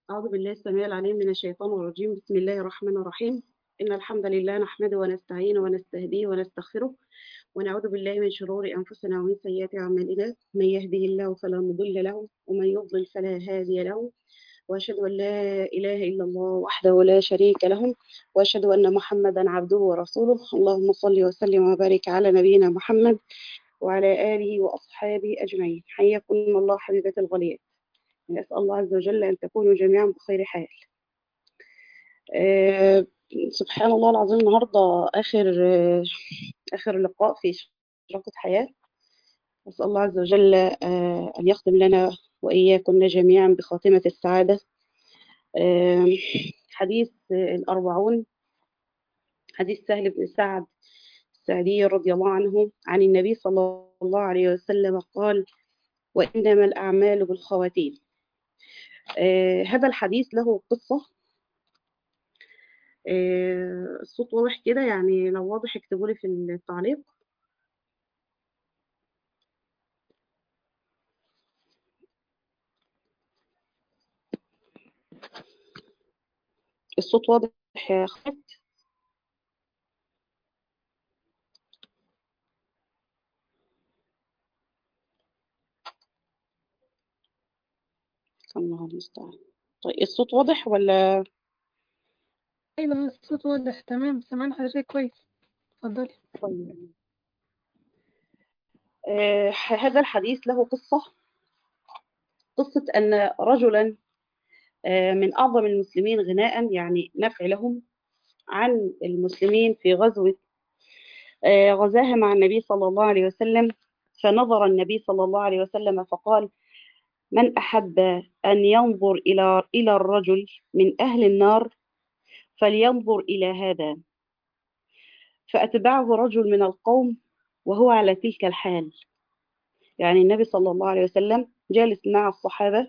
أعوذ بالله السميع العليم من الشيطان الرجيم بسم الله الرحمن الرحيم إن الحمد لله نحمده ونستعينه ونستهديه ونستغفره ونعوذ بالله من شرور أنفسنا ومن سيئات أعمالنا من يهده الله فلا مضل له ومن يضلل فلا هادي له وأشهد أن لا إله إلا الله وحده لا شريك له وأشهد أن محمدا عبده ورسوله اللهم صل وسلم وبارك على نبينا محمد وعلى آله وأصحابه أجمعين حياكم الله حبيبات الغاليات نسأل الله عز وجل أن تكونوا جميعا بخير حال آه سبحان الله العظيم النهاردة آخر آه آخر لقاء في شراكة حياة نسأل الله عز وجل آه أن يختم لنا وإياكم جميعا بخاتمة السعادة آه حديث الأربعون حديث سهل بن سعد السعدي رضي الله عنه عن النبي صلى الله عليه وسلم قال وإنما الأعمال بالخواتيم آه هذا الحديث له قصة آه الصوت واضح كده يعني لو واضح اكتبوا لي في التعليق الصوت واضح يا خالد الله المستعان طيب الصوت واضح ولا ايوه الصوت واضح تمام سامعين حضرتك كويس اتفضلي طيب آه هذا الحديث له قصة قصة أن رجلا آه من أعظم المسلمين غناء يعني نفع لهم عن المسلمين في غزوة آه غزاها مع النبي صلى الله عليه وسلم فنظر النبي صلى الله عليه وسلم فقال من أحب أن ينظر إلى إلى الرجل من أهل النار فلينظر إلى هذا فأتبعه رجل من القوم وهو على تلك الحال يعني النبي صلى الله عليه وسلم جالس مع الصحابة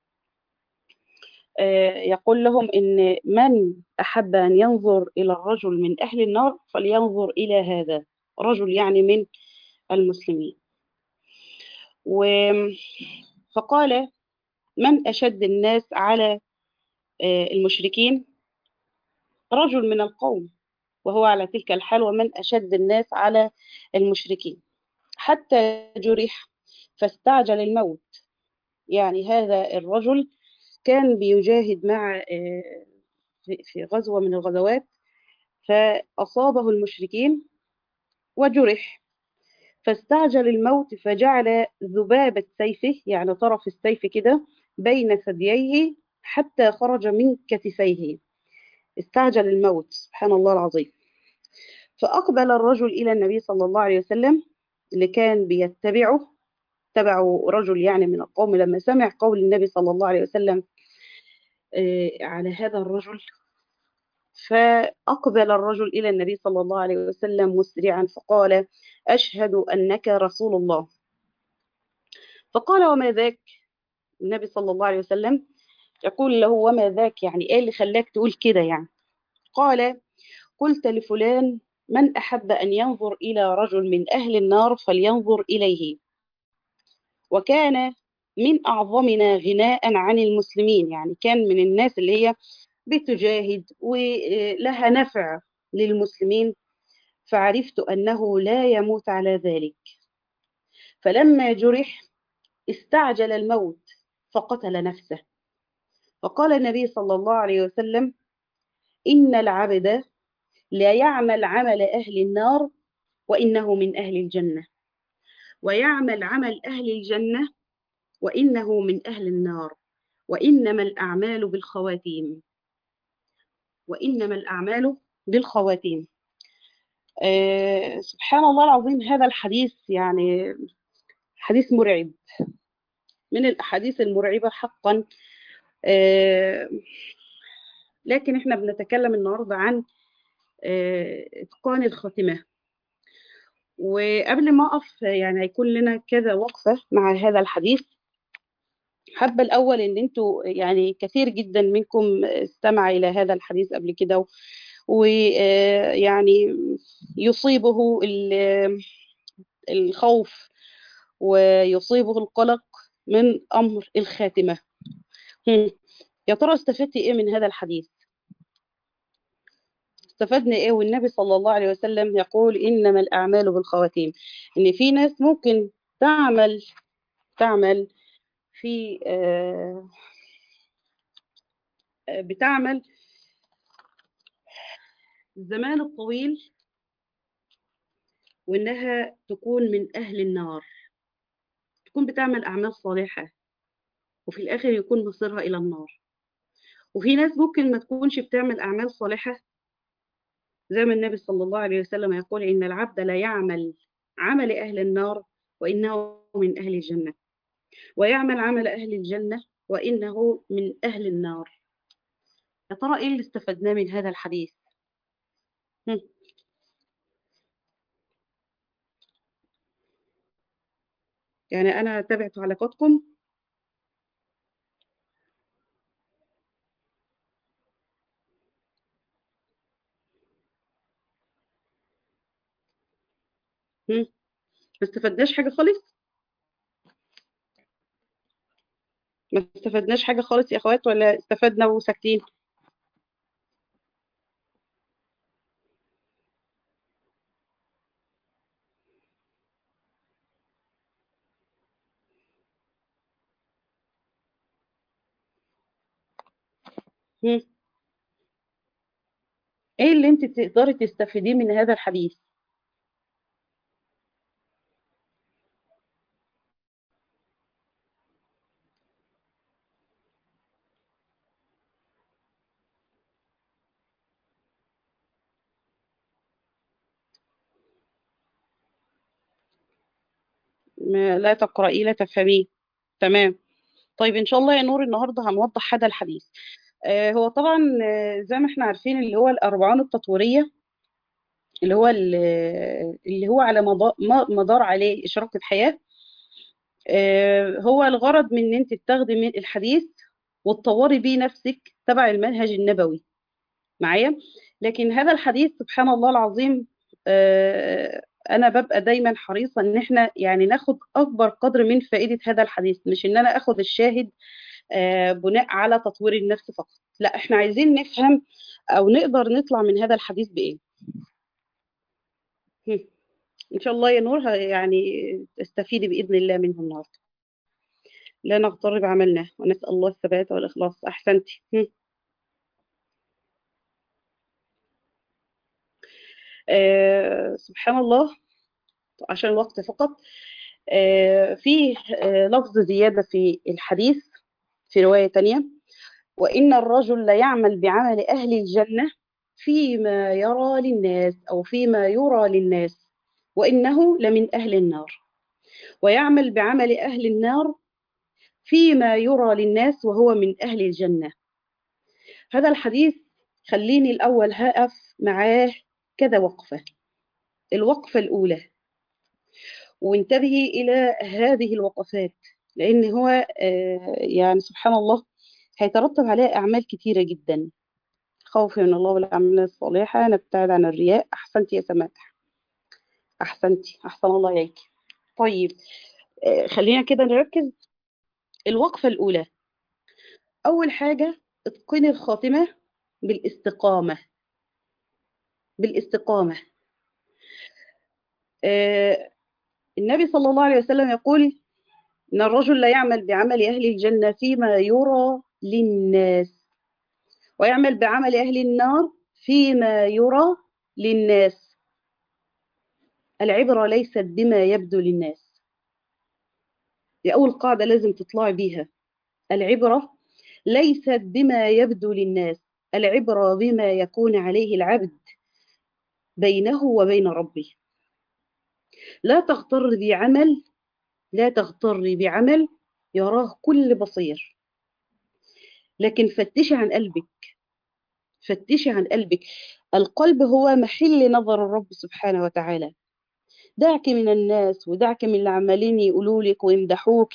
يقول لهم إن من أحب أن ينظر إلى الرجل من أهل النار فلينظر إلى هذا رجل يعني من المسلمين و فقال من أشد الناس على المشركين رجل من القوم وهو على تلك الحال ومن أشد الناس على المشركين حتى جرح فاستعجل الموت يعني هذا الرجل كان بيجاهد مع في غزوة من الغزوات فأصابه المشركين وجرح فاستعجل الموت فجعل ذبابة سيفه يعني طرف السيف كده بين ثدييه حتى خرج من كتفيه استعجل الموت سبحان الله العظيم فأقبل الرجل إلى النبي صلى الله عليه وسلم اللي كان بيتبعه تبعه رجل يعني من القوم لما سمع قول النبي صلى الله عليه وسلم على هذا الرجل فأقبل الرجل إلى النبي صلى الله عليه وسلم مسرعا فقال أشهد أنك رسول الله فقال وما ذاك النبي صلى الله عليه وسلم يقول له وما ذاك يعني ايه اللي خلاك تقول كده يعني قال قلت لفلان من أحب أن ينظر إلى رجل من أهل النار فلينظر إليه وكان من أعظمنا غناء عن المسلمين يعني كان من الناس اللي هي بتجاهد ولها نفع للمسلمين فعرفت أنه لا يموت على ذلك فلما جرح استعجل الموت فقتل نفسه فقال النبي صلى الله عليه وسلم إن العبد لا يعمل عمل أهل النار وإنه من أهل الجنة ويعمل عمل أهل الجنة وإنه من أهل النار وإنما الأعمال بالخواتيم وإنما الأعمال بالخواتيم آه سبحان الله العظيم هذا الحديث يعني حديث مرعب من الأحاديث المرعبة حقا آه لكن احنا بنتكلم النهاردة عن آه إتقان الخاتمة وقبل ما أقف يعني هيكون لنا كذا وقفة مع هذا الحديث حابة الأول إن أنتوا يعني كثير جدا منكم استمع إلى هذا الحديث قبل كده ويعني يصيبه الخوف ويصيبه القلق من أمر الخاتمة يا ترى استفدتي ايه من هذا الحديث استفدنا ايه والنبي صلى الله عليه وسلم يقول انما الاعمال بالخواتيم ان في ناس ممكن تعمل تعمل في آه، آه، بتعمل الزمان الطويل وإنها تكون من أهل النار تكون بتعمل أعمال صالحة وفي الآخر يكون مصيرها إلى النار وفي ناس ممكن ما تكونش بتعمل أعمال صالحة زي ما النبي صلى الله عليه وسلم يقول إن العبد لا يعمل عمل أهل النار وإنه من أهل الجنة ويعمل عمل أهل الجنة وإنه من أهل النار يا ترى إيه اللي استفدناه من هذا الحديث هم. يعني أنا تابعت علاقاتكم هم. ما استفدناش حاجة خالص ما استفدناش حاجة خالص يا أخوات ولا استفدنا وساكتين هم. إيه اللي أنت تقدري تستفيديه من هذا الحديث ما لا تقرأي لا تفهميه تمام طيب إن شاء الله يا نور النهاردة هنوضح هذا الحديث آه هو طبعا آه، زي ما احنا عارفين اللي هو الأربعان التطويرية اللي هو ال- اللي هو على مضا- ما- مدار عليه إشراقة الحياة آه، هو الغرض من ان انت تاخدي من الحديث وتطوري بيه نفسك تبع المنهج النبوي معايا لكن هذا الحديث سبحان الله العظيم آه، انا ببقى دايما حريصه ان احنا يعني ناخد اكبر قدر من فائده هذا الحديث مش ان انا اخد الشاهد آه، بناء على تطوير النفس فقط لا احنا عايزين نفهم او نقدر نطلع من هذا الحديث بايه هم. ان شاء الله يا نور ه- يعني تستفيدي باذن الله منه النهارده لا نغتر بعملنا ونسال الله الثبات والاخلاص احسنتي هم. آه سبحان الله عشان الوقت فقط آه فيه آه لفظ زيادة في الحديث في رواية تانية وإن الرجل ليعمل بعمل أهل الجنة فيما يرى للناس أو فيما يرى للناس وإنه لمن أهل النار ويعمل بعمل أهل النار فيما يرى للناس وهو من أهل الجنة هذا الحديث خليني الأول هقف معاه كذا وقفة الوقفة الأولى وانتبهي إلى هذه الوقفات لأن هو آه، يعني سبحان الله هيترتب عليها أعمال كتيرة جدا خوفي من الله والأعمال الصالحة نبتعد عن الرياء أحسنتي يا سماح أحسنتي أحسن الله إليك طيب آه، خلينا كده نركز الوقفة الأولى أول حاجة اتقني الخاتمة بالاستقامة بالاستقامة آه، النبي صلى الله عليه وسلم يقول إن الرجل لا يعمل بعمل أهل الجنة فيما يرى للناس ويعمل بعمل أهل النار فيما يرى للناس العبرة ليست بما يبدو للناس دي أول قاعدة لازم تطلعي بيها العبرة ليست بما يبدو للناس العبرة بما يكون عليه العبد بينه وبين ربه لا تغتر بعمل لا تغتر بعمل يراه كل بصير لكن فتشي عن قلبك فتشي عن قلبك القلب هو محل نظر الرب سبحانه وتعالى دعك من الناس ودعك من اللي عمالين يقولوا لك ويمدحوك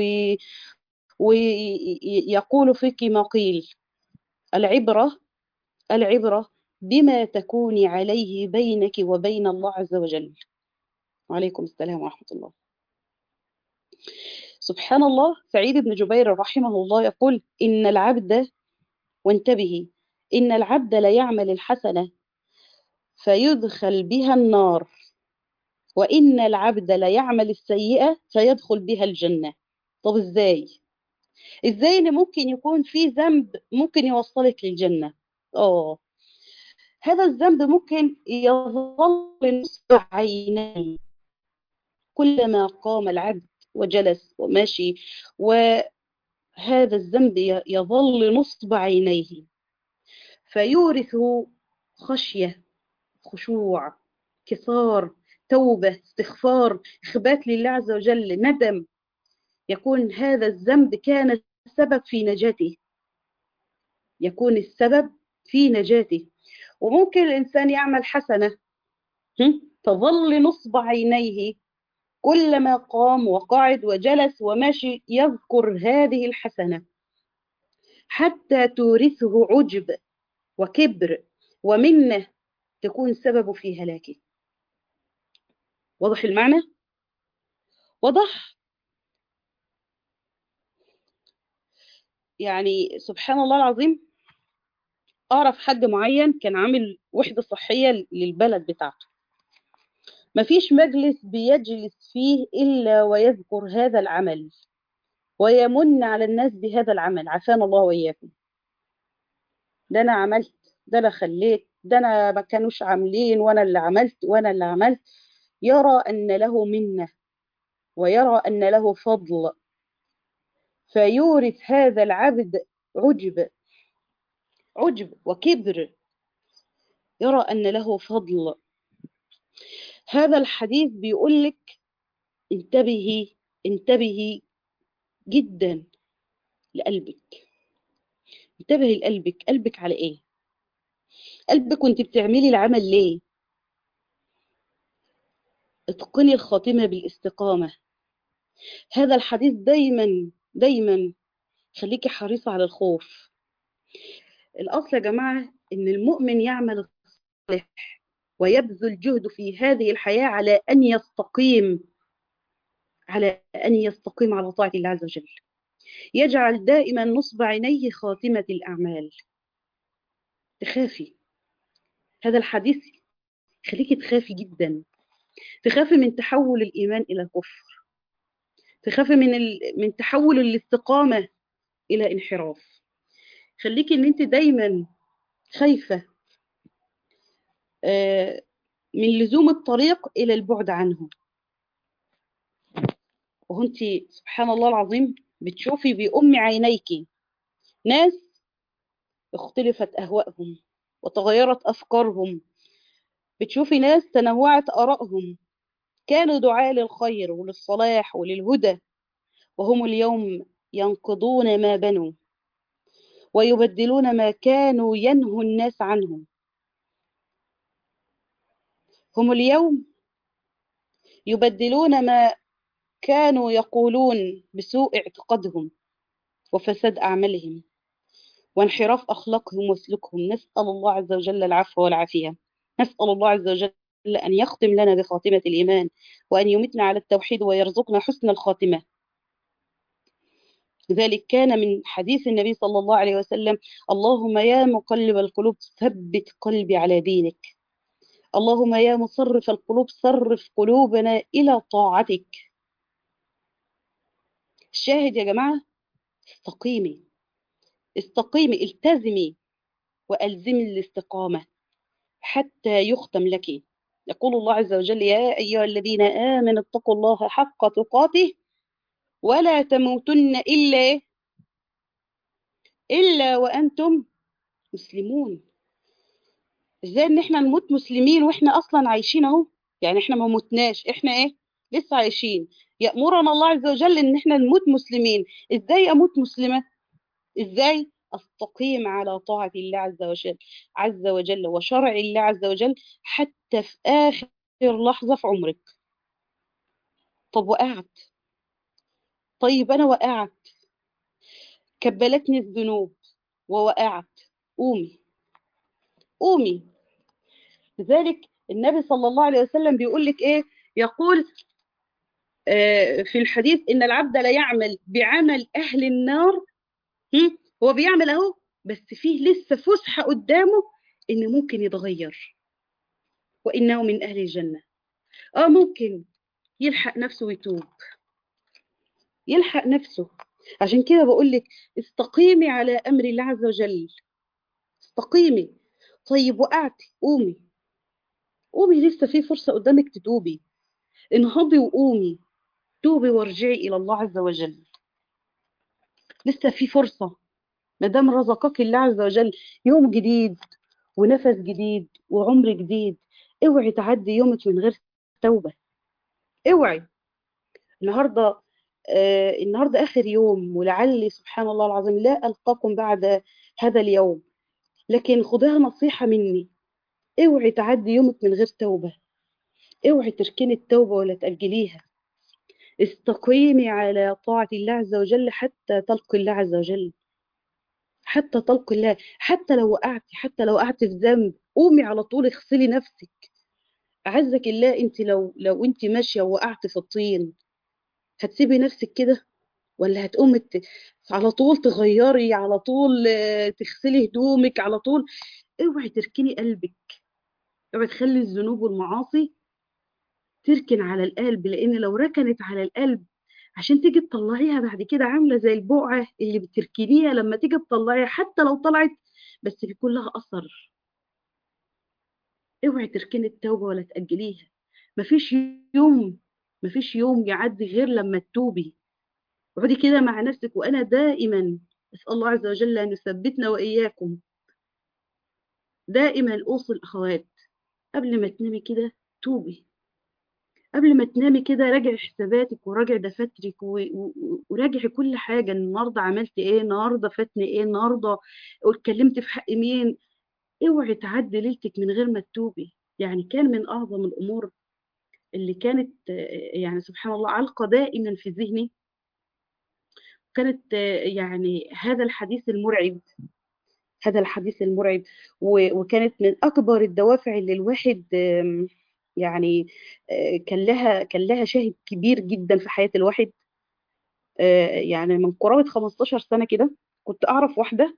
ويقولوا فيك ما قيل العبرة العبرة بما تكوني عليه بينك وبين الله عز وجل وعليكم السلام ورحمة الله سبحان الله سعيد بن جبير رحمه الله يقول إن العبد وانتبهي إن العبد لا يعمل الحسنة فيدخل بها النار وإن العبد لا يعمل السيئة فيدخل بها الجنة طب إزاي؟ إزاي إن ممكن يكون في ذنب ممكن يوصلك للجنة؟ آه هذا الذنب ممكن يظل نصب عينيه كلما قام العبد وجلس وماشي وهذا الذنب يظل نصب عينيه فيورث خشية خشوع كثار توبة استغفار إخبات لله عز وجل ندم يكون هذا الذنب كان السبب في نجاته يكون السبب في نجاته وممكن الإنسان يعمل حسنة تظل نصب عينيه كلما قام وقعد وجلس وماشي يذكر هذه الحسنة حتى تورثه عجب وكبر ومنه تكون سبب في هلاكه واضح المعنى وضح يعني سبحان الله العظيم اعرف حد معين كان عامل وحدة صحية للبلد بتاعته مفيش مجلس بيجلس فيه إلا ويذكر هذا العمل ويمن على الناس بهذا العمل عافانا الله وإياكم ده أنا عملت ده أنا خليت ده أنا ما كانوش عاملين وأنا اللي عملت وأنا اللي عملت يرى أن له منة ويرى أن له فضل فيورث هذا العبد عجب عجب وكبر يرى أن له فضل هذا الحديث بيقول لك انتبهي انتبهي جدا لقلبك انتبهي لقلبك قلبك على ايه قلبك وانت بتعملي العمل ليه اتقني الخاتمة بالاستقامة هذا الحديث دايما دايما خليكي حريصة على الخوف الأصل يا جماعة إن المؤمن يعمل الصالح ويبذل جهده في هذه الحياة على أن يستقيم على أن يستقيم على طاعة الله عز وجل يجعل دائما نصب عينيه خاتمة الأعمال تخافي هذا الحديث خليكي تخافي جدا تخافي من تحول الإيمان إلى الكفر تخافي من ال... من تحول الاستقامة إلى انحراف خليكي إن أنت دايما خايفة من لزوم الطريق إلى البعد عنه وانت سبحان الله العظيم بتشوفي بأم عينيك ناس اختلفت أهوائهم وتغيرت أفكارهم بتشوفي ناس تنوعت آرائهم كانوا دعاة للخير وللصلاح وللهدى وهم اليوم ينقضون ما بنوا ويبدلون ما كانوا ينهوا الناس عنهم هم اليوم يبدلون ما كانوا يقولون بسوء اعتقادهم وفساد أعمالهم وانحراف أخلاقهم وسلوكهم نسأل الله عز وجل العفو والعافية نسأل الله عز وجل أن يختم لنا بخاتمة الإيمان وأن يمتنا على التوحيد ويرزقنا حسن الخاتمة ذلك كان من حديث النبي صلى الله عليه وسلم اللهم يا مقلب القلوب ثبت قلبي على دينك اللهم يا مصرف القلوب صرف قلوبنا إلى طاعتك الشاهد يا جماعة استقيمي استقيمي التزمي وألزمي الاستقامة حتى يختم لك يقول الله عز وجل يا أيها الذين آمنوا اتقوا الله حق تقاته ولا تموتن إلا إلا وأنتم مسلمون ازاي ان احنا نموت مسلمين واحنا اصلا عايشين اهو يعني احنا ما متناش احنا ايه لسه عايشين يأمرنا الله عز وجل ان احنا نموت مسلمين ازاي اموت مسلمة ازاي استقيم على طاعة الله عز وجل عز وجل وشرع الله عز وجل حتى في اخر لحظة في عمرك طب وقعت طيب انا وقعت كبلتني الذنوب ووقعت قومي قومي لذلك النبي صلى الله عليه وسلم بيقول لك ايه يقول آه في الحديث ان العبد لا يعمل بعمل اهل النار هو بيعمل اهو بس فيه لسه فسحة قدامه إن ممكن يتغير وإنه من أهل الجنة آه ممكن يلحق نفسه ويتوب يلحق نفسه عشان كده بقول لك استقيمي على أمر الله عز وجل استقيمي طيب وقعتي قومي قومي لسه في فرصة قدامك تتوبي انهضي وقومي توبي وارجعي إلى الله عز وجل لسه في فرصة ما دام رزقك الله عز وجل يوم جديد ونفس جديد وعمر جديد اوعي تعدي يومك من غير توبة اوعي النهارده آه النهارده اخر يوم ولعلي سبحان الله العظيم لا القاكم بعد هذا اليوم لكن خدها نصيحة مني اوعي تعدي يومك من غير توبة اوعي تركني التوبة ولا تأجليها استقيمي على طاعة الله عز وجل حتى تلقي الله عز وجل حتى تلقي الله حتى لو وقعتي حتى لو وقعتي في ذنب قومي على طول اغسلي نفسك أعزك الله انت لو لو انت ماشية ووقعت في الطين هتسيبي نفسك كده ولا هتقومي ت... على طول تغيري على طول آه، تغسلي هدومك على طول اوعي تركني قلبك اوعي تخلي الذنوب والمعاصي تركن على القلب لان لو ركنت على القلب عشان تيجي تطلعيها بعد كده عامله زي البقعه اللي بتركنيها لما تيجي تطلعيها حتى لو طلعت بس بيكون لها اثر اوعي تركني التوبه ولا تاجليها مفيش يوم مفيش يوم يعدي غير لما تتوبي اقعدي كده مع نفسك وانا دائما اسال الله عز وجل ان يثبتنا واياكم دائما اوصي الاخوات قبل ما تنامي كده توبي قبل ما تنامي كده راجعي حساباتك وراجعي دفاترك و- و- وراجعي كل حاجة النهاردة عملت ايه النهاردة فاتني ايه النهاردة اتكلمت في حق مين اوعي تعدي ليلتك من غير ما تتوبي يعني كان من اعظم الامور اللي كانت آه، يعني سبحان الله علقة دائما في ذهني كانت آه، يعني هذا الحديث المرعب هذا الحديث المرعب و- وكانت من أكبر الدوافع اللي الواحد آم، يعني آه، كان لها كان لها شاهد كبير جدا في حياة الواحد آه، يعني من قرابة 15 سنة كده كنت أعرف واحدة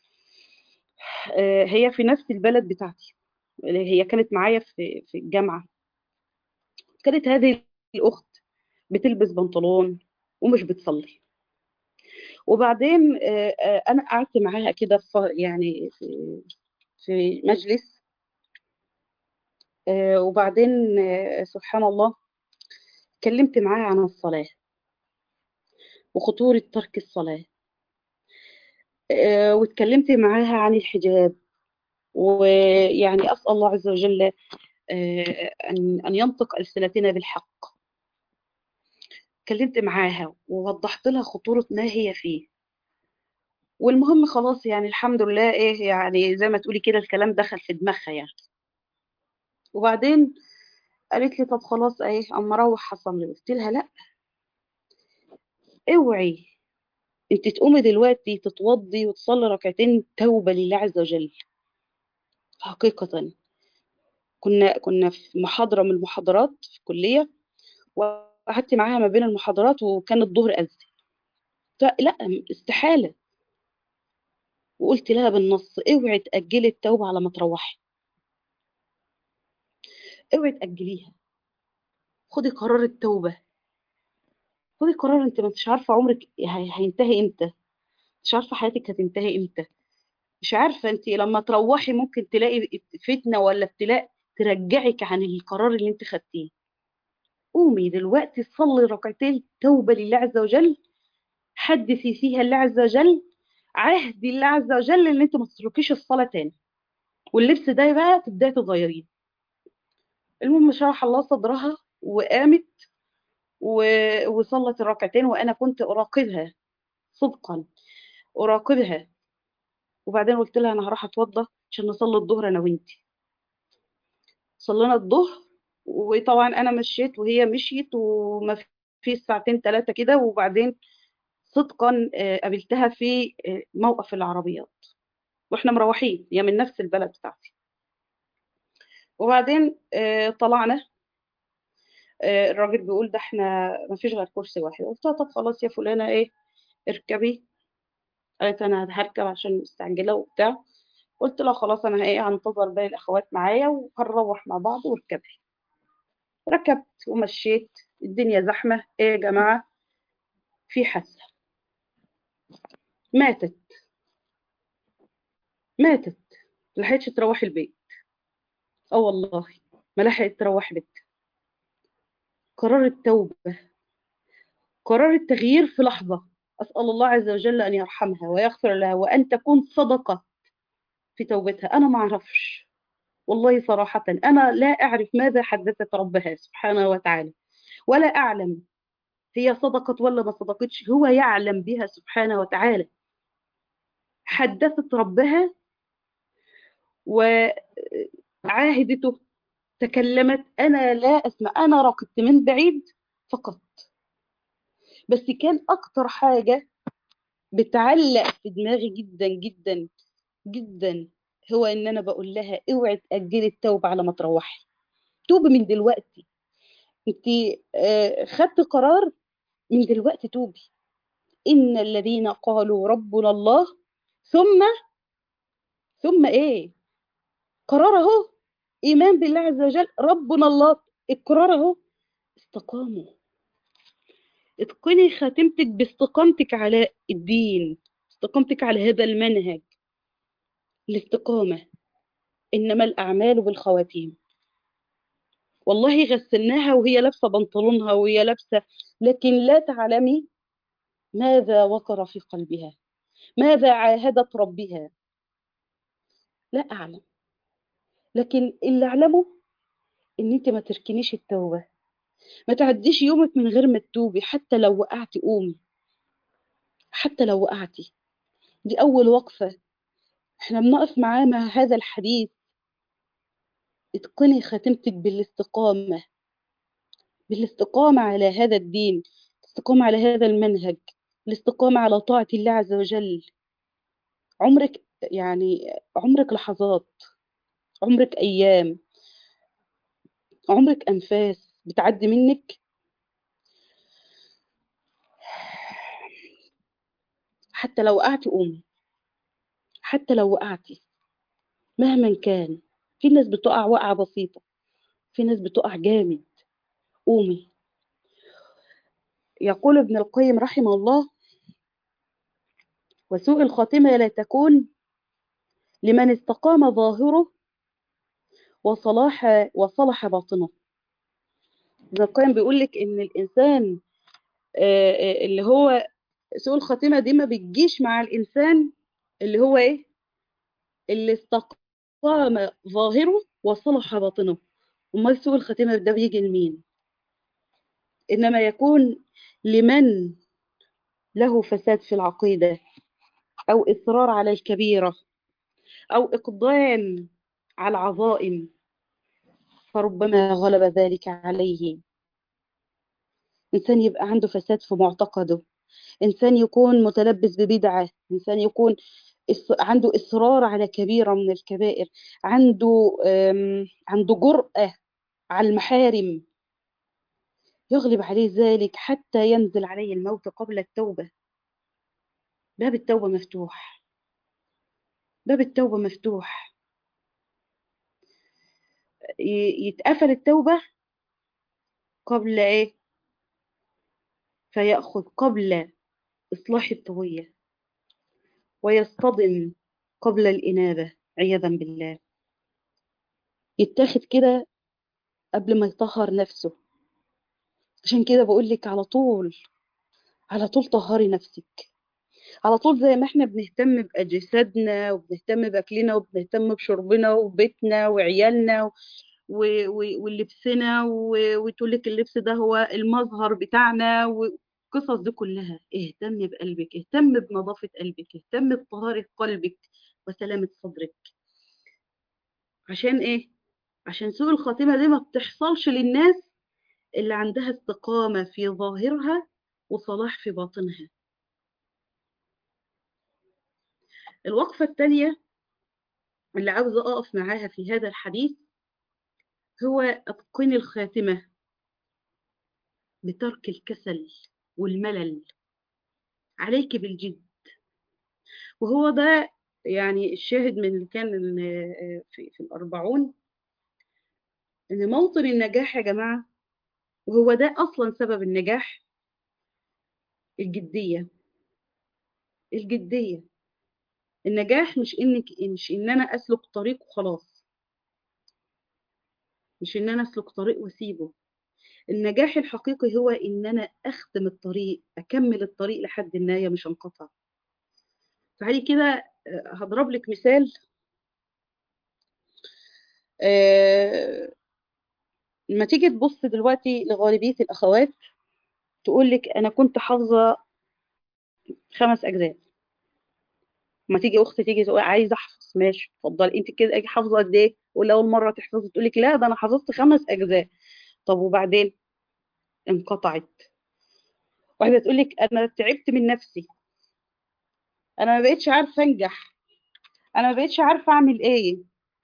آه، هي في نفس البلد بتاعتي هي كانت معايا في في الجامعة كانت هذه الأخت بتلبس بنطلون ومش بتصلي وبعدين آه، آه، أنا قعدت معاها كده في يعني في في مجلس آه، وبعدين آه، سبحان الله اتكلمت معاها عن الصلاة وخطورة ترك الصلاة آه، واتكلمت معاها عن الحجاب ويعني أسأل الله عز وجل آه، أن أن ينطق ألسنتنا بالحق اتكلمت معاها ووضحت لها خطورة ما هي فيه والمهم خلاص يعني الحمد لله ايه يعني زي ما تقولي كده الكلام دخل في دماغها يعني وبعدين قالت لي طب خلاص ايه اما اروح هصلي قلت لها لا اوعي انت تقومي دلوقتي تتوضي وتصلي ركعتين توبة لله عز وجل حقيقة كنا كنا في محاضرة من المحاضرات في الكلية وقعدت معاها ما بين المحاضرات وكان الظهر أذن لا استحالة وقلت لها بالنص اوعي تأجلي التوبة على ما تروحي اوعي تأجليها خدي قرار التوبة خدي قرار انت ما انتش عارفة عمرك هي- هينتهي امتى مش عارفة حياتك هتنتهي امتى مش عارفة انت لما تروحي ممكن تلاقي فتنة ولا ابتلاء ترجعك عن القرار اللي انت خدتيه قومي دلوقتي صلي ركعتين توبة لله عز وجل حدثي فيها الله عز وجل عهدي الله عز وجل ان انت ما تتركيش الصلاة تاني واللبس ده بقى تبداي تغيريه المهم شرح الله صدرها وقامت و... وصلت الركعتين وانا كنت اراقبها صدقا اراقبها وبعدين قلت لها انا هروح اتوضى عشان نصلي الظهر انا وانتي صلينا الظهر وطبعا انا مشيت وهي مشيت وما في ساعتين ثلاثه كده وبعدين صدقا آه، قابلتها في آه، موقف العربيات واحنا مروحين هي من نفس البلد بتاعتي وبعدين آه، طلعنا آه، الراجل بيقول ده احنا ما فيش غير كرسي واحد قلت لها طب خلاص يا فلانه ايه اركبي قالت انا هركب عشان مستعجله وبتاع قلت لها خلاص انا ايه هنتظر باقي الاخوات معايا وهنروح مع بعض واركبي ركبت ومشيت الدنيا زحمه ايه يا جماعه في حادثه ماتت ماتت ملحقتش تروح البيت اه والله ما لحقت تروح بيتها قرار التوبه قرار التغيير في لحظه اسال الله عز وجل ان يرحمها ويغفر لها وان تكون صدقه في توبتها انا ما اعرفش والله صراحه انا لا اعرف ماذا حدثت ربها سبحانه وتعالى ولا اعلم هي صدقت ولا ما صدقتش هو يعلم بها سبحانه وتعالى حدثت ربها وعاهدته تكلمت أنا لا أسمع أنا ركضت من بعيد فقط بس كان أكتر حاجة بتعلق في دماغي جدا جدا جدا هو إن أنا بقول لها اوعي تأجلي التوبة على ما تروحي توبي من دلوقتي انت خدت قرار من دلوقتي توبي إن الذين قالوا ربنا الله ثم ثم إيه قرار اهو إيمان بالله عز وجل ربنا الله القرار اهو استقاموا اتقني خاتمتك باستقامتك على الدين استقامتك على هذا المنهج الاستقامة إنما الأعمال بالخواتيم والله غسلناها وهي لابسة بنطلونها وهي لابسة لكن لا تعلمي ماذا وقر في قلبها ماذا عاهدت ربها لا أعلم لكن اللي أعلمه إن أنت ما تركنيش التوبة ما تعديش يومك من غير ما تتوبي حتى لو وقعتي قومي حتى لو وقعتي دي أول وقفة احنا بنقف معاه مع هذا الحديث اتقني خاتمتك بالاستقامة بالاستقامة على هذا الدين الاستقامة على هذا المنهج الاستقامة على طاعة الله عز وجل عمرك يعني عمرك لحظات عمرك أيام عمرك أنفاس بتعدي منك حتى لو وقعتي قومي حتى لو وقعتي مهما كان في ناس بتقع وقعة بسيطة في ناس بتقع جامد قومي يقول ابن القيم رحمه الله وسوء الخاتمة لا تكون لمن استقام ظاهره وصلاح وصلح باطنه ابن القيم بيقول لك ان الانسان اللي هو سوء الخاتمة دي ما بتجيش مع الانسان اللي هو ايه اللي استقام ظاهره وصلح باطنه امال سوء الخاتمة ده بيجي لمين انما يكون لمن له فساد في العقيدة او اصرار على الكبيرة او اقدام على العظائم فربما غلب ذلك عليه إنسان يبقى عنده فساد في معتقده إنسان يكون متلبس ببدعة إنسان يكون عنده إصرار على كبيرة من الكبائر عنده عنده جرأة على المحارم يغلب عليه ذلك حتى ينزل عليه الموت قبل التوبة باب التوبة مفتوح باب التوبة مفتوح يتقفل التوبة قبل ايه فيأخذ قبل إصلاح الطوية ويصطدم قبل الإنابة عياذا بالله يتاخد كده قبل ما يطهر نفسه عشان كده بقول لك على طول على طول طهري نفسك على طول زي ما احنا بنهتم بأجسادنا وبنهتم بأكلنا وبنهتم بشربنا وبيتنا وعيالنا و... و... ولبسنا و... وتقول لك اللبس ده هو المظهر بتاعنا والقصص دي كلها اهتم بقلبك اهتم بنظافة قلبك اهتم بطهارة قلبك وسلامة صدرك عشان ايه عشان سوء الخاتمة دي ما بتحصلش للناس اللي عندها استقامة في ظاهرها وصلاح في باطنها الوقفة الثانية اللي عاوزة أقف معاها في هذا الحديث هو أتقن الخاتمة بترك الكسل والملل عليك بالجد وهو ده يعني الشاهد من اللي كان في, في الأربعون إن موطن النجاح يا جماعة وهو ده أصلا سبب النجاح الجدية الجدية النجاح مش إنك مش إن أنا أسلك طريق وخلاص مش إن أنا أسلك طريق وأسيبه النجاح الحقيقي هو إن أنا أختم الطريق أكمل الطريق لحد النهاية مش أنقطع تعالي كده هضرب لك مثال أه لما تيجي تبص دلوقتي لغالبية الأخوات تقول لك أنا كنت حافظة خمس أجزاء ما تيجي أخت تيجي تقول عايزة أحفظ ماشي اتفضلي أنت كده حافظة قد إيه؟ ولا أول مرة تحفظي تقول لك لا ده أنا حفظت خمس أجزاء طب وبعدين انقطعت واحدة تقول لك أنا تعبت من نفسي أنا ما بقتش عارفة أنجح أنا ما بقتش عارفة أعمل إيه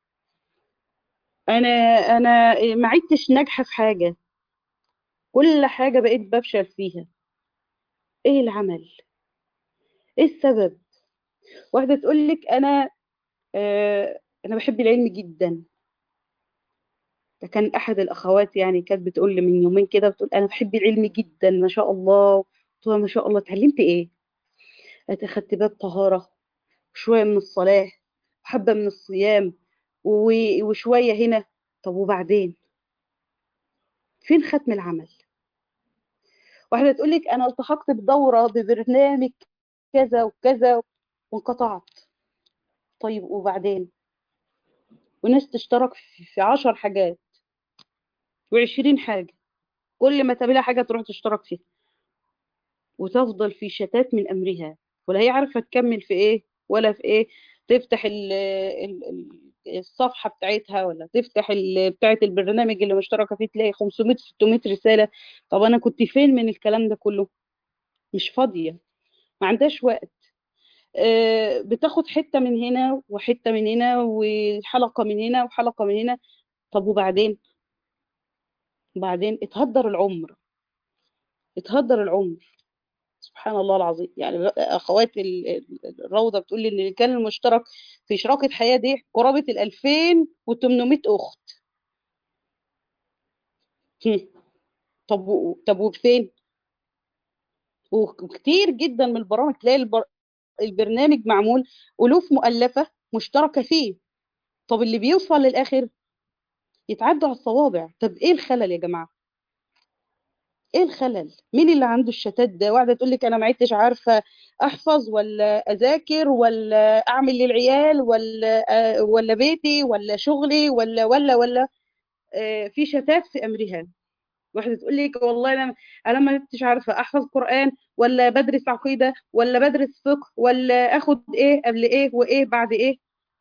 أنا أنا ما عدتش ناجحة في حاجة كل حاجة بقيت بفشل فيها إيه العمل؟ إيه السبب؟ واحدة تقول لك أنا آه أنا بحب العلم جدا ده كان أحد الأخوات يعني كانت بتقول لي من يومين كده بتقول أنا بحب العلم جدا ما شاء الله قلت لها ما شاء الله اتعلمت إيه؟ قالت أخدت باب طهارة وشوية من الصلاة وحبة من الصيام وشوية هنا طب وبعدين فين ختم العمل واحدة تقول لك أنا التحقت بدورة ببرنامج كذا وكذا وانقطعت طيب وبعدين وناس تشترك في عشر حاجات وعشرين حاجة كل ما تقابلها حاجة تروح تشترك فيها وتفضل في شتات من أمرها ولا هي عارفة تكمل في إيه ولا في إيه تفتح ال ال الصفحة بتاعتها ولا تفتح بتاعة البرنامج اللي مشتركة فيه تلاقي 500 600 رسالة طب أنا كنت فين من الكلام ده كله مش فاضية ما عندهاش وقت بتاخد حتة من هنا وحتة من هنا وحلقة من هنا وحلقة من هنا طب وبعدين بعدين اتهدر العمر اتهدر العمر سبحان الله العظيم يعني اخوات الروضه بتقول لي ان اللي كان المشترك في شراكه حياه دي قرابه ال 2800 اخت طب طب وفين وكتير جدا من البرامج تلاقي البر... البرنامج معمول الوف مؤلفه مشتركه فيه طب اللي بيوصل للاخر يتعدوا على الصوابع طب ايه الخلل يا جماعه ايه الخلل مين اللي عنده الشتات ده واحده تقول لك انا ما عدتش عارفه احفظ ولا اذاكر ولا اعمل للعيال ولا آه ولا بيتي ولا شغلي ولا ولا ولا آه في شتات في امرها واحده تقول لك والله انا انا ما عدتش عارفه احفظ قران ولا بدرس عقيده ولا بدرس فقه ولا اخد ايه قبل ايه وايه بعد ايه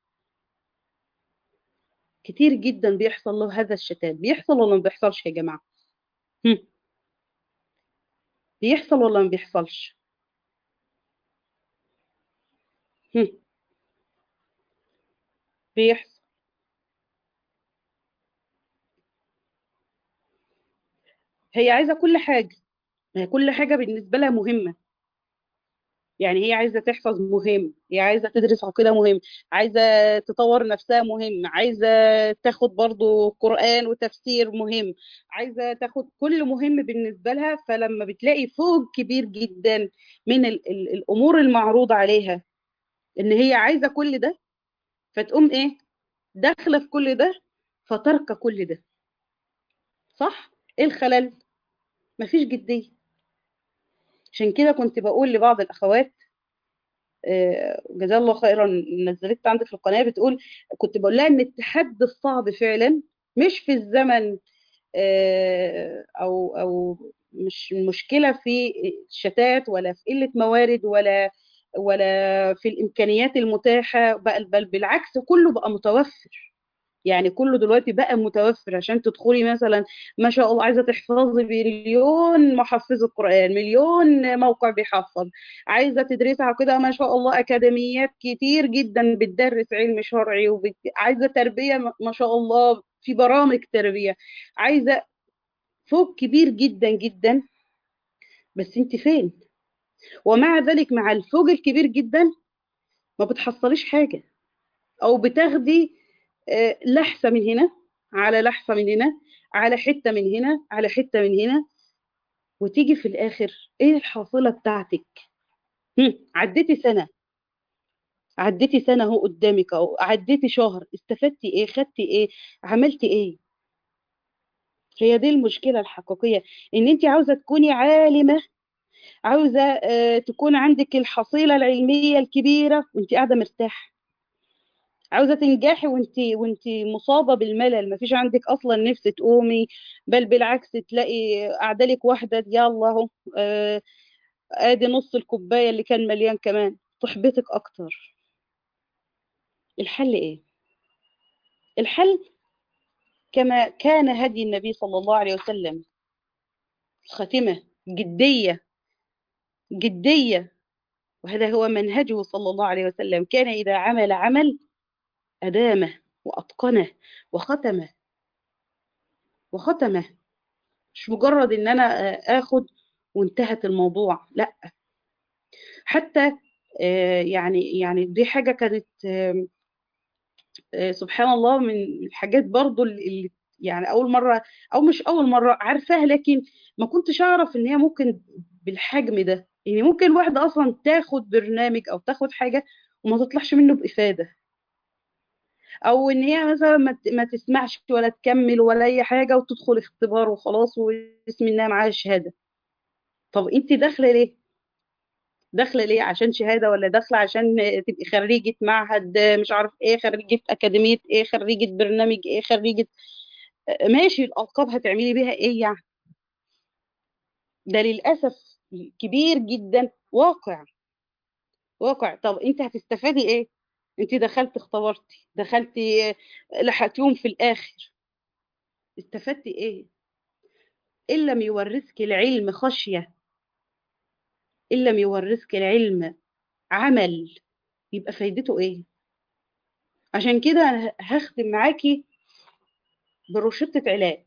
كتير جدا بيحصل له هذا الشتات بيحصل ولا ما بيحصلش يا جماعه هم. بيحصل ولا ما بيحصلش هم. بيحصل هي عايزة كل حاجة هي كل حاجة بالنسبة لها مهمة يعني هي عايزة تحفظ مهم هي عايزة تدرس عقيدة مهم عايزة تطور نفسها مهم عايزة تاخد برضو قرآن وتفسير مهم عايزة تاخد كل مهم بالنسبة لها فلما بتلاقي فوق كبير جدا من ال ال الأمور المعروضة عليها إن هي عايزة كل ده فتقوم إيه داخلة في كل ده فترك كل ده صح؟ إيه الخلل؟ مفيش جدية عشان كده كنت بقول لبعض الأخوات جزاه الله خيرا نزلت عندي في القناة بتقول كنت بقول لها إن التحدي الصعب فعلا مش في الزمن أو أو مش المشكلة في الشتات ولا في قلة موارد ولا ولا في الإمكانيات المتاحة بل, بل بالعكس كله بقى متوفر يعني كله دلوقتي بقى متوفر عشان تدخلي مثلا ما شاء الله عايزه تحفظي مليون محفظ القران مليون موقع بيحفظ عايزه تدرسي كده ما شاء الله اكاديميات كتير جدا بتدرس علم شرعي وبت... عايزه تربيه ما شاء الله في برامج تربيه عايزه فوق كبير جدا جدا بس انت فين ومع ذلك مع الفوق الكبير جدا ما بتحصليش حاجة أو بتاخدي آه، لحسة من هنا على لحسة من هنا على حتة من هنا على حتة من هنا وتيجي في الآخر إيه الحاصلة بتاعتك هم، عديتي سنة عديتي سنة اهو قدامك أو عديتي شهر استفدتي إيه خدتي إيه عملتي إيه هي دي المشكلة الحقيقية إن أنت عاوزة تكوني عالمة عاوزة آه، تكون عندك الحصيلة العلمية الكبيرة وأنت قاعدة مرتاحة عاوزة تنجحي وانت وانت مصابة بالملل مفيش عندك اصلا نفس تقومي بل بالعكس تلاقي قاعدة واحدة يلا اهو آه، ادي نص الكوباية اللي كان مليان كمان تحبطك اكتر الحل ايه الحل كما كان هدي النبي صلى الله عليه وسلم خاتمة جدية جدية وهذا هو منهجه صلى الله عليه وسلم كان إذا عمل عمل أدامه وأتقنه وختمه وختمه مش مجرد ان انا آه، اخد وانتهت الموضوع لا حتى آه، يعني يعني دي حاجة كانت آم، آه، سبحان الله من الحاجات برضو اللي يعني اول مرة او مش اول مرة عارفاها لكن ما كنتش اعرف ان هي ممكن بالحجم ده يعني ممكن واحدة اصلا تاخد برنامج او تاخد حاجة وما تطلعش منه بإفادة او ان هي مثلا ما ت- ما تسمعش ولا تكمل ولا اي حاجة وتدخل اختبار وخلاص واسم انها معاها شهادة طب انت داخلة ليه داخله ليه عشان شهاده ولا داخله عشان تبقي خريجه معهد مش عارف ايه خريجه اكاديميه ايه خريجه برنامج ايه خريجه ماشي الالقاب هتعملي بيها ايه يعني ده للاسف كبير جدا واقع واقع طب انت هتستفادي ايه انت دخلت اختبرتي دخلتي لحقتيهم في الاخر استفدتي ايه ان لم يورثك العلم خشيه ان لم يورثك العلم عمل يبقى فايدته ايه عشان كده أنا هختم معاكي بروشتة علاج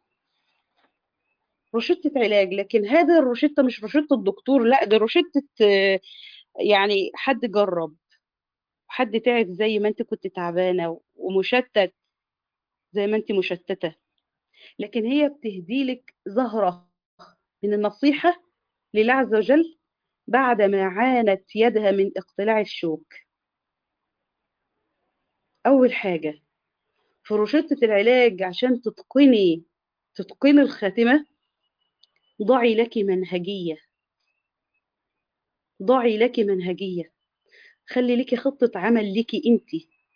روشتة علاج لكن هذا الروشتة مش روشتة الدكتور لا ده روشتة آه، يعني حد جرب حد تعب زي ما انت كنت تعبانة ومشتت زي ما انت مشتتة لكن هي بتهديلك زهرة من النصيحة لله عز وجل بعد ما عانت يدها من اقتلاع الشوك أول حاجة في روشتة العلاج عشان تتقني تتقني الخاتمة ضعي لك منهجية ضعي لك منهجية خلي لك خطة عمل ليكي انت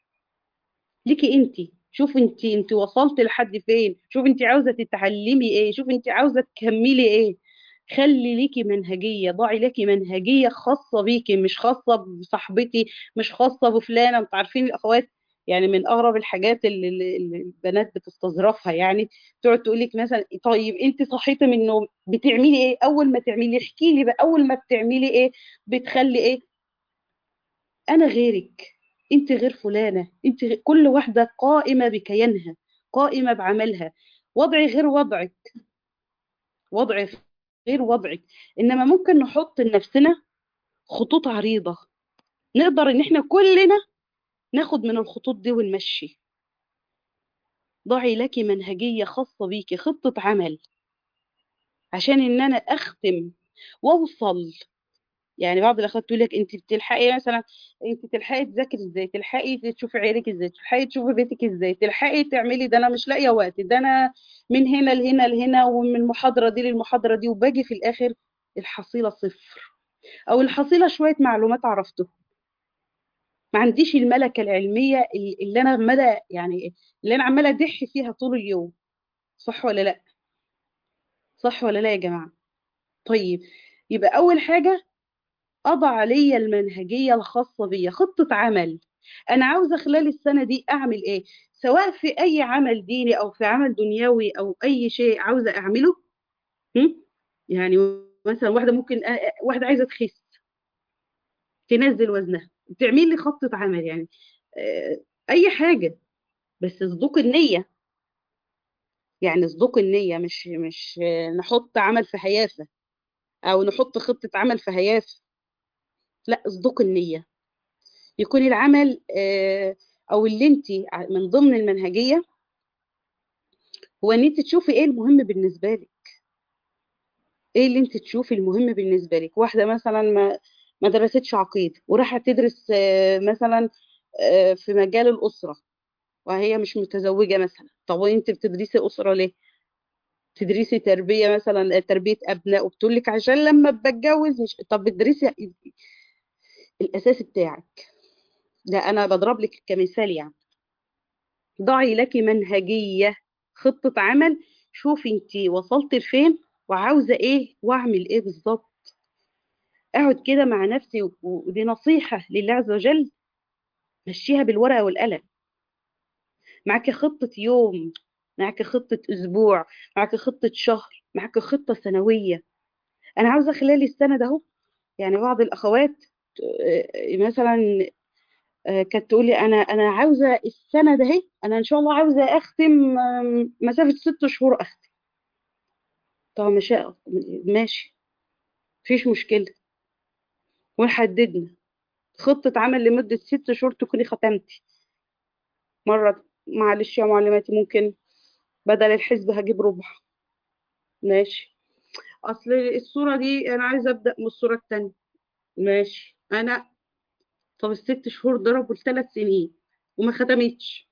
ليكي انت شوف انت انت وصلت لحد فين شوف انت عاوزة تتعلمي ايه شوف انت عاوزة تكملي ايه خلي ليكي منهجية ضعي لك منهجية خاصة بيكي مش خاصة بصاحبتي مش خاصة بفلانة انتوا عارفين الأخوات يعني من أغرب الحاجات اللي, اللي اللي البنات بتستظرفها يعني تقعد تقول لك مثلا طيب انت صحيتي من النوم بتعملي ايه أول ما تعملي احكي لي بقى أول ما بتعملي ايه بتخلي ايه أنا غيرك انت غير فلانة انت غير كل واحدة قائمة بكيانها قائمة بعملها وضعي غير وضعك وضعي غير وضعك انما ممكن نحط لنفسنا خطوط عريضة نقدر ان احنا كلنا ناخد من الخطوط دي ونمشي ضعي لك منهجية خاصة بيكي خطة عمل عشان ان انا اختم واوصل يعني بعض الاخوات تقول لك انت بتلحقي مثلا انت تلحقي تذاكري ازاي تلحقي تشوفي عيالك ازاي تلحقي تشوفي بيتك ازاي تلحقي تعملي ده انا مش لاقيه وقت ده انا من هنا لهنا لهنا ومن المحاضره دي للمحاضره دي وباجي في الاخر الحصيله صفر او الحصيله شويه معلومات عرفته ما عنديش الملكه العلميه اللي انا عماله يعني اللي انا عماله ادح فيها طول اليوم صح ولا لا صح ولا لا يا جماعه طيب يبقى اول حاجه أضع لي المنهجية الخاصة بي خطة عمل أنا عاوزة خلال السنة دي أعمل إيه سواء في أي عمل ديني أو في عمل دنيوي أو أي شيء عاوزة أعمله هم؟ يعني مثلا واحدة ممكن واحدة عايزة تخس تنزل وزنها تعمل لي خطة عمل يعني أي حاجة بس اصدق النية يعني اصدق النية مش مش نحط عمل في هيافة أو نحط خطة عمل في هيافة لا اصدق النية يكون العمل آه، او اللي انت من ضمن المنهجيه هو ان انت تشوفي ايه المهم بالنسبه لك ايه اللي انت تشوفي المهم بالنسبه لك واحده مثلا ما ما درستش عقيده وراحت تدرس آه، مثلا آه، في مجال الاسره وهي مش متزوجه مثلا طب وانت بتدرسي اسره ليه تدرسي تربيه مثلا تربيه ابناء وبتقول لك عشان لما بتجوز مش طب بتدرسي الاساس بتاعك ده انا بضرب لك كمثال يعني ضعي لك منهجيه خطه عمل شوفي انت وصلت لفين وعاوزه ايه واعمل ايه بالظبط اقعد كده مع نفسي و- ودي نصيحه لله عز وجل مشيها بالورقه والقلم معاك خطه يوم معاك خطه اسبوع معاك خطه شهر معاك خطه سنويه انا عاوزه خلال السنه ده اهو يعني بعض الاخوات آه، مثلا آه، كانت تقولي انا انا عاوزه السنه ده اهي انا ان شاء الله عاوزه اختم آم، مسافه ست شهور اختم طب مش ماشي مفيش مشكله ونحددنا خطه عمل لمده ست شهور تكوني ختمتي مره معلش يا معلماتي ممكن بدل الحزب هجيب ربع ماشي اصل الصوره دي انا عايزه ابدا من الصوره التانية ماشي انا طب الست شهور ضربوا لثلاث سنين وما ختمتش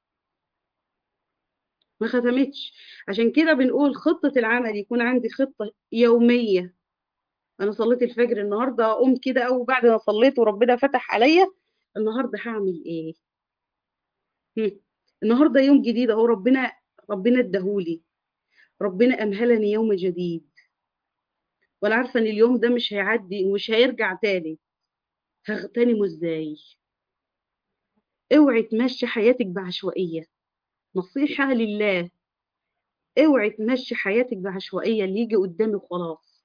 ما ختمتش عشان كده بنقول خطة العمل يكون عندي خطة يومية أنا صليت الفجر النهاردة أقوم كده أو بعد ما صليت وربنا فتح عليا النهاردة هعمل إيه؟ هم. النهاردة يوم جديد أهو ربنا ربنا اداهولي ربنا أمهلني يوم جديد وأنا عارفة إن اليوم ده مش هيعدي ومش هيرجع تاني هغتنمه إزاي؟ اوعي تمشي حياتك بعشوائية نصيحة لله اوعي تمشي حياتك بعشوائية اللي يجي قدامي وخلاص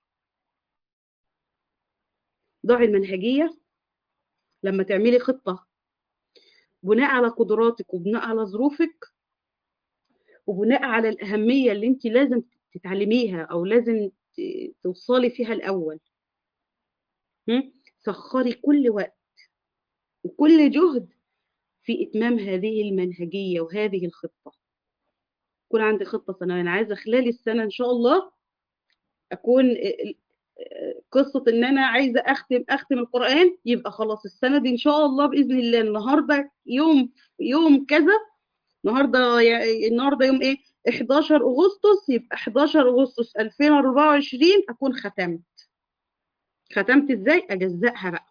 ضعي المنهجية لما تعملي خطة بناء على قدراتك وبناء على ظروفك وبناء على الأهمية اللي انت لازم تتعلميها أو لازم ت- توصلي فيها الأول هم؟ سخري كل وقت وكل جهد في إتمام هذه المنهجية وهذه الخطة يكون عندي خطة سنوية أنا عايزة خلال السنة إن شاء الله أكون ال- قصة إن أنا عايزة أختم أختم القرآن يبقى خلاص السنة دي إن شاء الله بإذن الله النهاردة يوم يوم كذا النهارده يا- النهارده يوم ايه 11 اغسطس يبقى 11 اغسطس 2024 اكون ختمت ختمت ازاي اجزأها بقى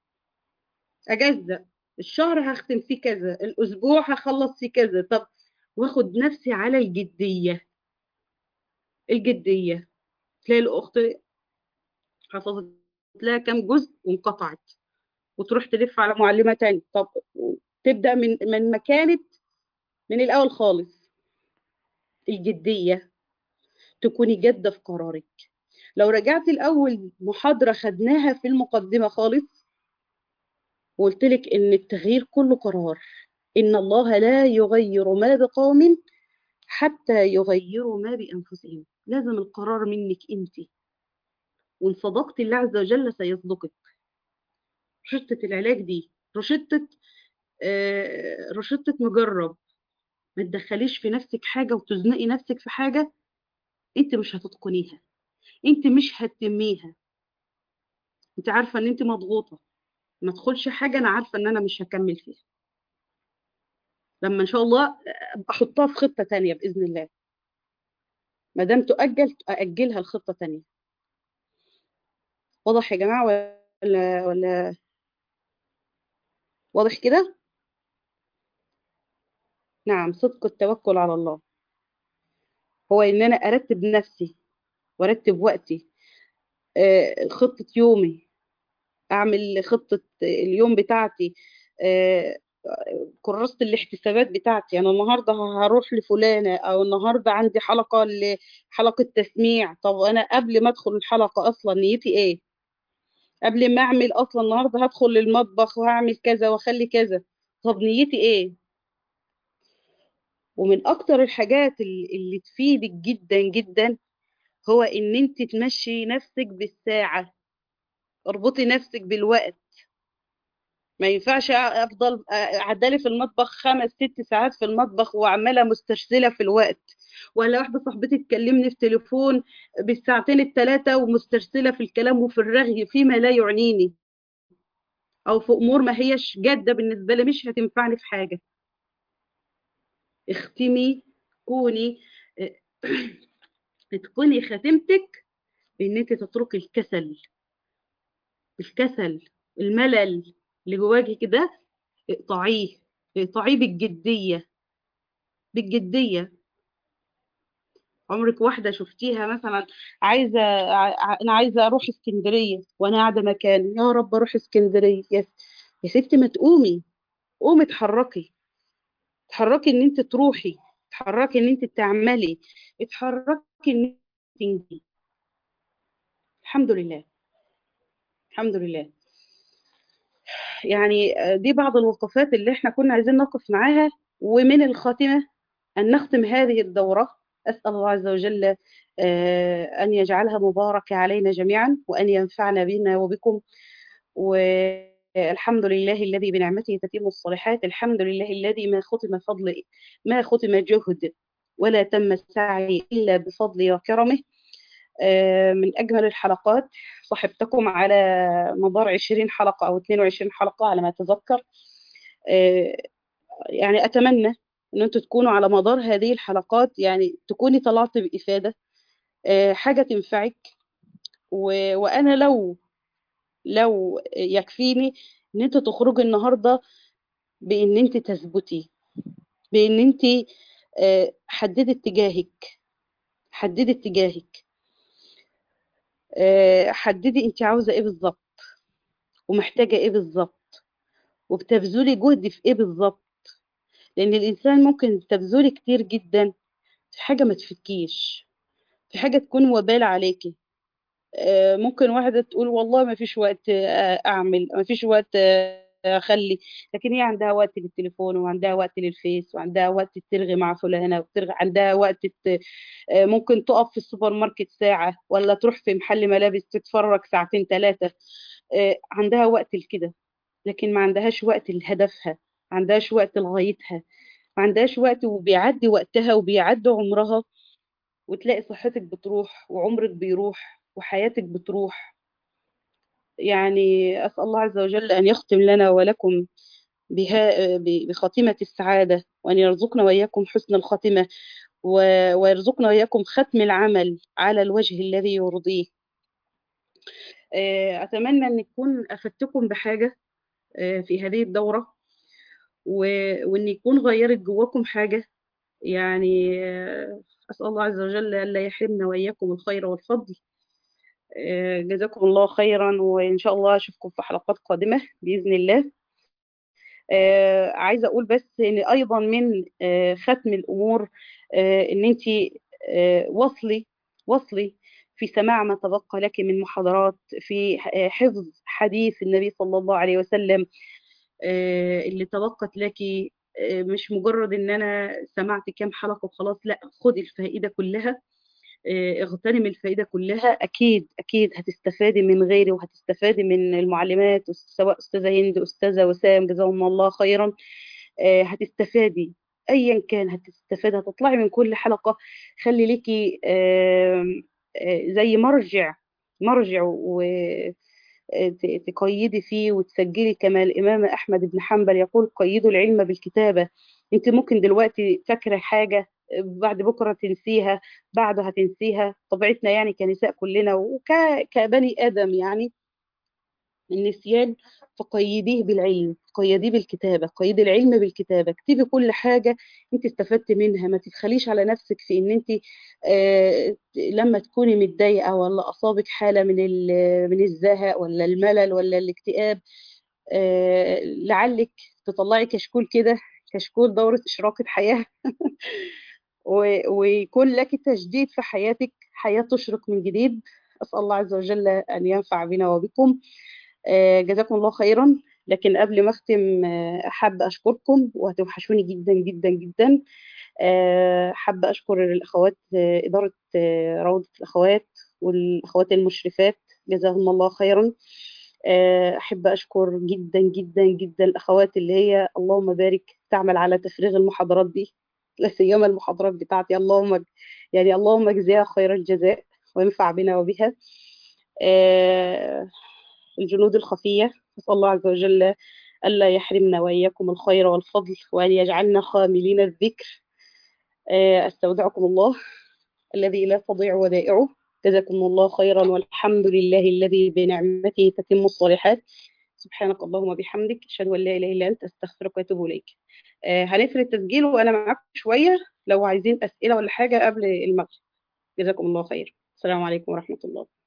اجزأ الشهر هختم فيه كذا الاسبوع هخلص فيه كذا طب واخد نفسي على الجدية الجدية تلاقي الاخت حفظت لها كام جزء وانقطعت وتروح تلف على معلمة تاني طب تبدأ من من مكانة من الأول خالص الجدية تكوني جادة في قرارك لو رجعت الأول محاضرة خدناها في المقدمة خالص وقلت لك إن التغيير كله قرار إن الله لا يغير ما بقوم حتى يغيروا ما بأنفسهم لازم القرار منك أنت وإن صدقت الله عز وجل سيصدقك روشتة العلاج دي روشتة آه، روشتة مجرب ما تدخليش في نفسك حاجة وتزنقي نفسك في حاجة انت مش هتتقنيها انت مش هتتميها انت عارفة ان انت مضغوطة ما تدخلش حاجة انا عارفة ان انا مش هكمل فيها لما ان شاء الله ابقى احطها في خطة تانية بإذن الله ما دام تؤجل أأجلها لخطة تانية واضح يا جماعة ولا ولا واضح كده نعم صدق التوكل على الله هو ان انا ارتب نفسي وارتب وقتي آه، خطة يومي اعمل خطة اليوم بتاعتي آه، كراسة الاحتسابات بتاعتي انا النهارده هروح لفلانة او النهارده عندي حلقة ل- حلقة تسميع طب انا قبل ما ادخل الحلقة اصلا نيتي ايه قبل ما اعمل اصلا النهارده هدخل المطبخ وهعمل كذا واخلي كذا طب نيتي ايه ومن اكتر الحاجات اللي اللي تفيدك جدا جدا هو ان انت تمشي نفسك بالساعة اربطي نفسك بالوقت ما ينفعش افضل اعدلي في المطبخ خمس ست ساعات في المطبخ وعماله مسترسله في الوقت ولا واحده صاحبتي تكلمني في تليفون بالساعتين الثلاثه ومسترسله في الكلام وفي الرغي فيما لا يعنيني او في امور ما هيش جاده بالنسبه لي مش هتنفعني في حاجه اختمي كوني تكوني خاتمتك بان انت تتركي الكسل الكسل الملل اللي جواكي كده اقطعيه اقطعيه بالجديه بالجديه عمرك واحدة شفتيها مثلا عايزة ع- أنا عايزة أروح اسكندرية وأنا قاعدة مكاني يا رب أروح اسكندرية يا يا ستي ما تقومي قومي اتحركي اتحركي إن أنت تروحي اتحركي إن أنت تعملي اتحركي إن أنت تنجي الحمد لله الحمد لله يعني آه، دي بعض الوقفات اللي احنا كنا عايزين نقف معاها ومن الخاتمة أن نختم هذه الدورة أسأل الله عز وجل آه، أن يجعلها مباركة علينا جميعا وأن ينفعنا بنا وبكم والحمد لله الذي بنعمته تتم الصالحات الحمد لله الذي ما ختم فضل ما ختم جهد ولا تم سعي إلا بفضله وكرمه آه، من أجمل الحلقات صحبتكم على مدار 20 حلقة أو 22 حلقة على ما أتذكر آه، يعني أتمنى إن أنتوا تكونوا على مدار هذه الحلقات يعني تكوني طلعت بإفادة آه، حاجة تنفعك و... وأنا لو لو يكفيني إن أنت تخرجي النهاردة بإن أنت تثبتي بإن أنت آه، حددي اتجاهك حددي اتجاهك آه، حددي أنت عاوزة إيه بالظبط ومحتاجة إيه بالظبط وبتبذلي جهد في إيه بالظبط لأن الإنسان ممكن تبذلي كتير جدا في حاجة ما تفكيش في حاجة تكون وبال عليكي آه، ممكن واحدة تقول والله ما فيش وقت آه، أعمل ما فيش وقت آه، أخلي لكن هي عندها وقت للتليفون وعندها وقت للفيس وعندها وقت ترغي مع فلانة وترغي عندها وقت ت- آه، ممكن تقف في السوبر ماركت ساعة ولا تروح في محل ملابس تتفرج ساعتين ثلاثة عندها وقت لكده لكن ما عندهاش وقت لهدفها ما عندهاش وقت لغايتها ما عندهاش وقت وبيعدي وقتها وبيعدي عمرها وتلاقي صحتك بتروح وعمرك بيروح وحياتك بتروح يعني أسأل الله عز وجل أن يختم لنا ولكم بها ب- بخاتمة السعادة وأن يرزقنا وإياكم حسن الخاتمة و- ويرزقنا وإياكم ختم العمل على الوجه الذي يرضيه آه، أتمنى أن يكون أفدتكم بحاجة آه، في هذه الدورة و- وأن يكون غيرت جواكم حاجة يعني آه، أسأل الله عز وجل ألا يحرمنا وإياكم الخير والفضل آه، جزاكم الله خيرا وإن شاء الله أشوفكم في حلقات قادمة بإذن الله آه، عايزة أقول بس إن أيضا من آه، ختم الأمور آه، إن أنت وصلي وصلي في سماع ما تبقى لك من محاضرات في آه، حفظ حديث النبي صلى الله عليه وسلم آه، اللي تبقت لك آه، مش مجرد ان انا سمعت كام حلقة وخلاص لا خدي الفائدة كلها آه، اغتنمي الفائدة كلها اكيد اكيد هتستفادي من غيري وهتستفادي من المعلمات سواء استاذة هند استاذة وسام جزاهم الله خيرا آه، هتستفادي ايا كان هتستفادي هتطلعي من كل حلقة خلي ليكي آم، آه، زي مرجع مرجع و ت- تقيدي فيه وتسجلي كما الإمام أحمد بن حنبل يقول قيدوا العلم بالكتابة أنت ممكن دلوقتي فاكرة حاجة بعد بكرة تنسيها بعده هتنسيها طبيعتنا يعني كنساء كلنا وكبني آدم يعني النسيان فقيديه بالعلم قيديه بالكتابة قيدي العلم بالكتابة اكتبي كل حاجة انت استفدت منها ما تتخليش على نفسك في ان انت آه لما تكوني متضايقة ولا أصابك حالة من ال- من الزهق ولا الملل ولا الاكتئاب آه لعلك تطلعي كشكول كده كشكول دورة إشراقة حياة و- ويكون لك تجديد في حياتك حياة تشرق من جديد أسأل الله عز وجل أن ينفع بنا وبكم آه، جزاكم الله خيرا لكن قبل ما اختم آه، حابة أشكركم وهتوحشوني جدا جدا جدا آه، حابة أشكر الأخوات آه، إدارة آه، روضة الأخوات والأخوات المشرفات جزاهم الله خيرا آه، أحب أشكر جدا جدا جدا الأخوات اللي هي اللهم بارك تعمل على تفريغ المحاضرات دي لا سيما المحاضرات بتاعتي اللهم يعني اللهم اجزيها خير الجزاء وينفع بنا وبها آه، الجنود الخفية نسأل الله عز وجل ألا يحرمنا وإياكم الخير والفضل وأن يجعلنا خاملين الذكر آه، أستودعكم الله الذي لا تضيع ودائعه جزاكم الله خيرا والحمد لله الذي بنعمته تتم الصالحات سبحانك اللهم وبحمدك أشهد أن لا إله إلا أنت أستغفرك وأتوب إليك آه، هنقفل التسجيل وأنا معاكم شوية لو عايزين أسئلة ولا حاجة قبل المغرب جزاكم الله خير السلام عليكم ورحمة الله